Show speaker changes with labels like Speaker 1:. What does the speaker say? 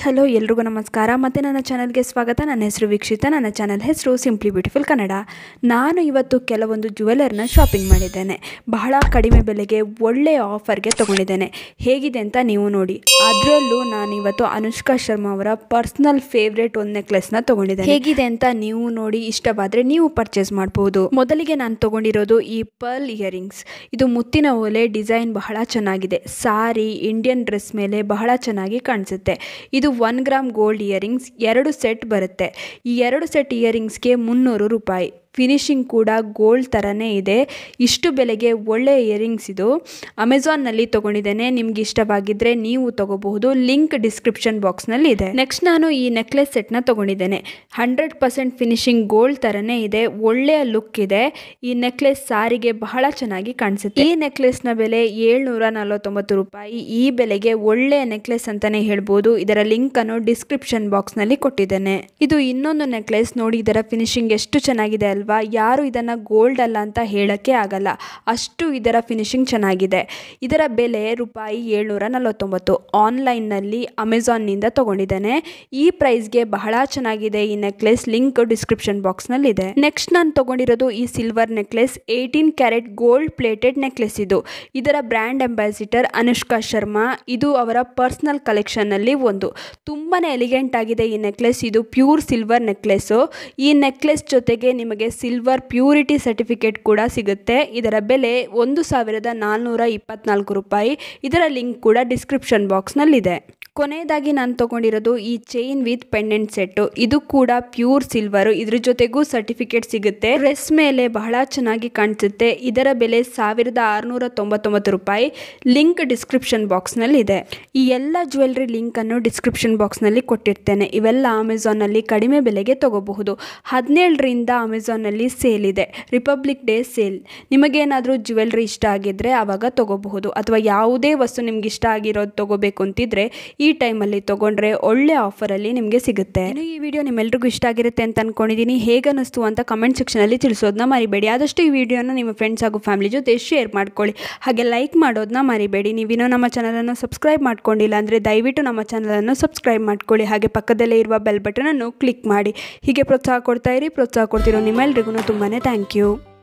Speaker 1: hello ಎಲ್ರಿಗೂ ನಮಸ್ಕಾರ ಮತ್ತು ನನ್ನ ಚಾನಲ್ಗೆ ಸ್ವಾಗತ ನನ್ನ ಹೆಸರು ವೀಕ್ಷಿತ ನನ್ನ ಚಾನಲ್ ಹೆಸರು ಸಿಂಪ್ಲಿ ಬ್ಯೂಟಿಫುಲ್ ಕನ್ನಡ ನಾನು ಇವತ್ತು ಕೆಲವೊಂದು ಜುವೆಲರ್ನ ಶಾಪಿಂಗ್ ಮಾಡಿದ್ದೇನೆ ಬಹಳ ಕಡಿಮೆ ಬೆಲೆಗೆ ಒಳ್ಳೆಯ ಆಫರ್ಗೆ ತೊಗೊಂಡಿದ್ದೇನೆ ಹೇಗಿದೆ ಅಂತ ನೀವು ನೋಡಿ ಅದರಲ್ಲೂ ನಾನು ಇವತ್ತು ಅನುಷ್ಕಾ ಶರ್ಮಾ ಅವರ ಪರ್ಸ್ನಲ್ ಫೇವ್ರೇಟ್ ಒಂದು ನೆಕ್ಲೆಸ್ನ ತೊಗೊಂಡಿದ್ದೇನೆ ಹೇಗಿದೆ ಅಂತ ನೀವು ನೋಡಿ ಇಷ್ಟವಾದರೆ ನೀವು ಪರ್ಚೇಸ್ ಮಾಡ್ಬೋದು ಮೊದಲಿಗೆ ನಾನು ತೊಗೊಂಡಿರೋದು ಈ ಪರ್ಲ್ ಇಯರಿಂಗ್ಸ್ ಇದು ಮುತ್ತಿನ ಓಲೆ ಡಿಸೈನ್ ಬಹಳ ಚೆನ್ನಾಗಿದೆ ಸಾರಿ ಇಂಡಿಯನ್ ಡ್ರೆಸ್ ಮೇಲೆ ಬಹಳ ಚೆನ್ನಾಗಿ ಕಾಣಿಸುತ್ತೆ ಇದು ಒನ್ ಗ್ರಾಮ್ ಗೋಲ್ಡ್ ಇಯರಿಂಗ್ಸ್ ಎರಡು ಸೆಟ್ ಬರುತ್ತೆ ಈ ಎರಡು ಸೆಟ್ ಇಯರಿಂಗ್ಸ್ಗೆ ಮುನ್ನೂರು ರೂಪಾಯಿ ಫಿನಿಶಿಂಗ್ ಕೂಡ ಗೋಲ್ಡ್ ಥರನೇ ಇದೆ ಇಷ್ಟು ಬೆಲೆಗೆ ಒಳ್ಳೆಯ ಇಯರಿಂಗ್ಸ್ ಇದು ಅಮೆಝಾನ್ನಲ್ಲಿ ತೊಗೊಂಡಿದ್ದೇನೆ ನಿಮ್ಗೆ ಇಷ್ಟವಾಗಿದ್ದರೆ ನೀವು ತಗೋಬಹುದು ಲಿಂಕ್ ಡಿಸ್ಕ್ರಿಪ್ಷನ್ ಬಾಕ್ಸ್ನಲ್ಲಿ ಇದೆ ನೆಕ್ಸ್ಟ್ ನಾನು ಈ ನೆಕ್ಲೆಸ್ ಸೆಟ್ನ ತೊಗೊಂಡಿದ್ದೇನೆ ಹಂಡ್ರೆಡ್ ಪರ್ಸೆಂಟ್ ಫಿನಿಶಿಂಗ್ ಗೋಲ್ಡ್ ಥರನೇ ಇದೆ ಒಳ್ಳೆಯ ಲುಕ್ ಇದೆ ಈ ನೆಕ್ಲೆಸ್ ಸಾರಿಗೆ ಬಹಳ ಚೆನ್ನಾಗಿ ಕಾಣಿಸುತ್ತೆ ಈ ನೆಕ್ಲೆಸ್ನ ಬೆಲೆ ಏಳ್ನೂರ ನಲವತ್ತೊಂಬತ್ತು ರೂಪಾಯಿ ಈ ಬೆಲೆಗೆ ಒಳ್ಳೆಯ ನೆಕ್ಲೆಸ್ ಅಂತಾನೆ ಹೇಳ್ಬೋದು ಇದರ ಲಿಂಕ್ ಅನ್ನು ಡಿಸ್ಕ್ರಿಪ್ಷನ್ ಬಾಕ್ಸ್ ನಲ್ಲಿ ಕೊಟ್ಟಿದ್ದೇನೆ ಇದು ಇನ್ನೊಂದು ನೆಕ್ಲೆಸ್ ನೋಡಿ ಇದರ ಫಿನಿಶಿಂಗ್ ಎಷ್ಟು ಚೆನ್ನಾಗಿದೆ ಅಲ್ವಾ ಯಾರು ಇದನ್ನ ಗೋಲ್ಡ್ ಅಲ್ಲ ಅಂತ ಹೇಳಕ್ಕೆ ಆಗಲ್ಲ ಅಷ್ಟು ಇದರ ಫಿನಿಶಿಂಗ್ ಚೆನ್ನಾಗಿದೆ ಇದರ ಬೆಲೆ ರೂಪಾಯಿ ಏಳ್ನೂರ ನಲವತ್ತೊಂಬತ್ತು ಆನ್ಲೈನ್ನಲ್ಲಿ ಅಮೆಝಾನ್ನಿಂದ ತಗೊಂಡಿದ್ದೇನೆ ಈ ಪ್ರೈಸ್ಗೆ ಬಹಳ ಚೆನ್ನಾಗಿದೆ ಈ ನೆಕ್ಲೆಸ್ ಲಿಂಕ್ ಡಿಸ್ಕ್ರಿಪ್ಷನ್ ಬಾಕ್ಸ್ನಲ್ಲಿ ಇದೆ ನೆಕ್ಸ್ಟ್ ನಾನು ತಗೊಂಡಿರೋದು ಈ silver necklace eighteen carat gold plated necklace ಇದು ಇದರ ಬ್ರ್ಯಾಂಡ್ ಅಂಬಾಸಿಡರ್ ಅನುಷ್ಕಾ ಶರ್ಮಾ ಇದು ಅವರ ಪರ್ಸ್ನಲ್ ಕಲೆಕ್ಷನ್ನಲ್ಲಿ ಒಂದು ತುಂಬಾ ಎಲಿಗೆಂಟ್ ಆಗಿದೆ ಈ ನೆಕ್ಲೆಸ್ ಇದು ಪ್ಯೂರ್ ಸಿಲ್ವರ್ ನೆಕ್ಲೆಸ್ಸು ಈ ನೆಕ್ಲೆಸ್ ಜೊತೆಗೆ ನಿಮಗೆ ಸಿಲ್ವರ್ ಪ್ಯೂರಿಟಿ ಸರ್ಟಿಫಿಕೇಟ್ ಕೂಡ ಸಿಗುತ್ತೆ ಇದರ ಬೆಲೆ ಒಂದು ಸಾವಿರದ ನಾಲ್ನೂರ ಇಪ್ಪತ್ನಾಲ್ಕು ರೂಪಾಯಿ ಇದರ ಲಿಂಕ್ ಕೂಡ ಡಿಸ್ಕ್ರಿಪ್ಷನ್ ಬಾಕ್ಸ್ನಲ್ಲಿದೆ ಕೊನೆಯದಾಗಿ ನಾನು ತೊಗೊಂಡಿರೋದು ಈ ಚೈನ್ ವಿತ್ ಪೆಂಡೆಂಟ್ ಸೆಟ್ಟು ಇದು ಕೂಡ ಪ್ಯೂರ್ ಸಿಲ್ವರು ಇದ್ರ ಜೊತೆಗೂ ಸರ್ಟಿಫಿಕೇಟ್ ಸಿಗುತ್ತೆ ಡ್ರೆಸ್ ಮೇಲೆ ಬಹಳ ಚೆನ್ನಾಗಿ ಕಾಣಿಸುತ್ತೆ ಇದರ ಬೆಲೆ ಸಾವಿರದ ಆರುನೂರ ತೊಂಬತ್ತೊಂಬತ್ತು ರೂಪಾಯಿ ಲಿಂಕ್ ಡಿಸ್ಕ್ರಿಪ್ಷನ್ ಬಾಕ್ಸ್ನಲ್ಲಿ ಇದೆ ಈ ಎಲ್ಲ ಜ್ಯುವೆಲ್ರಿ ಲಿಂಕನ್ನು ಡಿಸ್ಕ್ರಿಪ್ಷನ್ ಬಾಕ್ಸ್ನಲ್ಲಿ ಕೊಟ್ಟಿರ್ತೇನೆ ಇವೆಲ್ಲ ಅಮೆಝಾನಲ್ಲಿ ಕಡಿಮೆ ಬೆಲೆಗೆ ತಗೋಬಹುದು ಹದಿನೇಳರಿಂದ ಅಮೆಝಾನಲ್ಲಿ ಸೇಲ್ ಇದೆ ರಿಪಬ್ಲಿಕ್ ಡೇ ಸೇಲ್ ನಿಮಗೇನಾದರೂ ಜ್ಯುವೆಲ್ರಿ ಇಷ್ಟ ಆಗಿದ್ರೆ ಆವಾಗ ತಗೋಬಹುದು ಅಥವಾ ಯಾವುದೇ ವಸ್ತು ನಿಮ್ಗೆ ಇಷ್ಟ ಆಗಿರೋದು ತಗೋಬೇಕು ಅಂತಿದ್ರೆ ಈ ಟೈಮಲ್ಲಿ ತೊಗೊಂಡ್ರೆ ಒಳ್ಳೆ ಆಫರಲ್ಲಿ ನಿಮಗೆ ಸಿಗುತ್ತೆ ಇನ್ನು ಈ ವಿಡಿಯೋ ನಿಮ್ಮೆಲ್ರಿಗೂ ಇಷ್ಟ ಆಗಿರುತ್ತೆ ಅಂತ ಅನ್ಕೊಂಡಿದ್ದೀನಿ ಹೇಗೆ ಅನ್ನಿಸ್ತು ಅಂತ ಕಮೆಂಟ್ ಸೆಕ್ಷನಲ್ಲಿ ತಿಳಿಸೋದನ್ನ ಮರಿಬೇಡಿ ಆದಷ್ಟು ಈ ವಿಡಿಯೋನ ನಿಮ್ಮ ಫ್ರೆಂಡ್ಸ್ ಹಾಗೂ ಫ್ಯಾಮಿಲಿ ಜೊತೆ ಶೇರ್ ಮಾಡ್ಕೊಳ್ಳಿ ಹಾಗೆ ಲೈಕ್ ಮಾಡೋದನ್ನ ಮರಿಬೇಡಿ ನೀವಿನ್ನೂ ನಮ್ಮ ಚಾನಲನ್ನು ಸಬ್ಸ್ಕ್ರೈಬ್ ಮಾಡ್ಕೊಂಡಿಲ್ಲ ಅಂದರೆ ದಯವಿಟ್ಟು ನಮ್ಮ ಚಾನಲನ್ನು ಸಬ್ಸ್ಕ್ರೈಬ್ ಮಾಡ್ಕೊಳ್ಳಿ ಹಾಗೆ ಪಕ್ಕದಲ್ಲೇ ಇರುವ ಬೆಲ್ ಬಟನನ್ನು ಕ್ಲಿಕ್ ಮಾಡಿ ಹೀಗೆ ಪ್ರೋತ್ಸಾಹ ಕೊಡ್ತಾ ಇರಿ ಪ್ರೋತ್ಸಾಹ ಕೊಡ್ತಿರೋ ನಿಮ್ಮೆಲ್ರಿಗೂ ತುಂಬಾ ಥ್ಯಾಂಕ್ ಯು